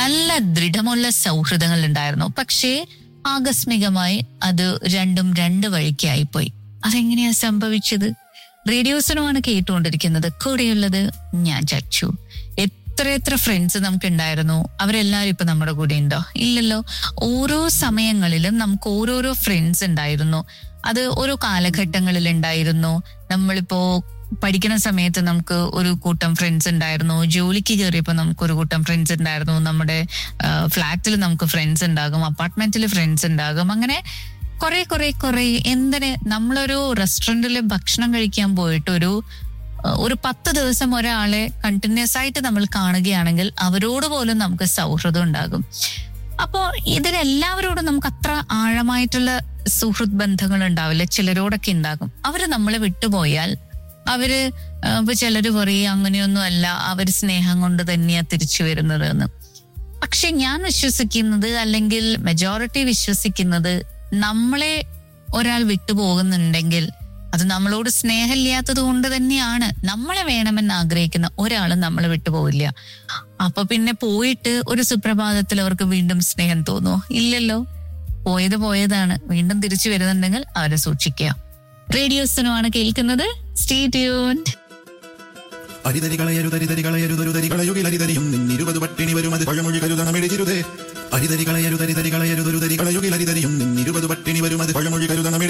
നല്ല ദൃഢമുള്ള സൗഹൃദങ്ങൾ ഉണ്ടായിരുന്നു പക്ഷേ ആകസ്മികമായി അത് രണ്ടും രണ്ട് വഴിക്കായിപ്പോയി അതെങ്ങനെയാ സംഭവിച്ചത് റേഡിയോസിനുമാണ് കേട്ടുകൊണ്ടിരിക്കുന്നത് കൂടെയുള്ളത് ഞാൻ ചച്ചു എത്ര എത്ര ഫ്രണ്ട്സ് നമുക്ക് ഉണ്ടായിരുന്നു അവരെല്ലാരും ഇപ്പൊ നമ്മുടെ കൂടെ ഉണ്ടോ ഇല്ലല്ലോ ഓരോ സമയങ്ങളിലും നമുക്ക് ഓരോരോ ഫ്രണ്ട്സ് ഉണ്ടായിരുന്നു അത് ഓരോ കാലഘട്ടങ്ങളിൽ ഉണ്ടായിരുന്നു നമ്മളിപ്പോ പഠിക്കുന്ന സമയത്ത് നമുക്ക് ഒരു കൂട്ടം ഫ്രണ്ട്സ് ഉണ്ടായിരുന്നു ജോലിക്ക് കയറിയപ്പോൾ നമുക്ക് ഒരു കൂട്ടം ഫ്രണ്ട്സ് ഉണ്ടായിരുന്നു നമ്മുടെ ഫ്ലാറ്റിൽ നമുക്ക് ഫ്രണ്ട്സ് ഉണ്ടാകും അപ്പാർട്ട്മെന്റിൽ ഫ്രണ്ട്സ് ഉണ്ടാകും അങ്ങനെ കുറെ കുറെ കുറെ എന്തിന് നമ്മളൊരു റെസ്റ്റോറന്റിൽ ഭക്ഷണം കഴിക്കാൻ പോയിട്ട് ഒരു ഏഹ്, ഒരു പത്ത് ദിവസം ഒരാളെ കണ്ടിന്യൂസ് ആയിട്ട് നമ്മൾ കാണുകയാണെങ്കിൽ അവരോട് പോലും നമുക്ക് സൗഹൃദം ഉണ്ടാകും അപ്പോ ഇതിലെല്ലാവരോടും നമുക്ക് അത്ര ആഴമായിട്ടുള്ള സുഹൃത്ത് ബന്ധങ്ങൾ ഉണ്ടാവില്ല ചിലരോടൊക്കെ ഉണ്ടാകും അവര് നമ്മളെ വിട്ടുപോയാൽ അവര് ആ, ഇപ്പൊ ചിലര് പറയും അങ്ങനെയൊന്നും അല്ല അവര് സ്നേഹം കൊണ്ട് തന്നെയാ തിരിച്ചു വരുന്നത് എന്ന് പക്ഷെ ഞാൻ വിശ്വസിക്കുന്നത് അല്ലെങ്കിൽ മെജോറിറ്റി വിശ്വസിക്കുന്നത് നമ്മളെ ഒരാൾ വിട്ടുപോകുന്നുണ്ടെങ്കിൽ അത് നമ്മളോട് സ്നേഹമില്ലാത്തത് കൊണ്ട് തന്നെയാണ് നമ്മളെ വേണമെന്ന് ആഗ്രഹിക്കുന്ന ഒരാൾ നമ്മളെ വിട്ടുപോകില്ല അപ്പൊ പിന്നെ പോയിട്ട് ഒരു സുപ്രഭാതത്തിൽ അവർക്ക് വീണ്ടും സ്നേഹം തോന്നുമോ ഇല്ലല്ലോ പോയത് പോയതാണ് വീണ്ടും തിരിച്ചു വരുന്നുണ്ടെങ്കിൽ അവരെ സൂക്ഷിക്കുക റേഡിയോസിനുമാണ് കേൾക്കുന്നത് സ്റ്റേ ട്യൂൺഡ് അരിതരികളയരുതരിതരികളയരുതൊരുതരികളയുകിലരിതരിയും നിന്നിരുപത് പട്ടിണി വരുമത് പഴമൊഴി കരുതണമെഴുതിരുതേ അരിതരികളയരുതരിതരികളയരുതൊരുതരികളയുകിലരിതരിയും നിന്നിരുപത് പട്ടിണി വരുമത് പഴമൊഴി കരുതണമെഴുതി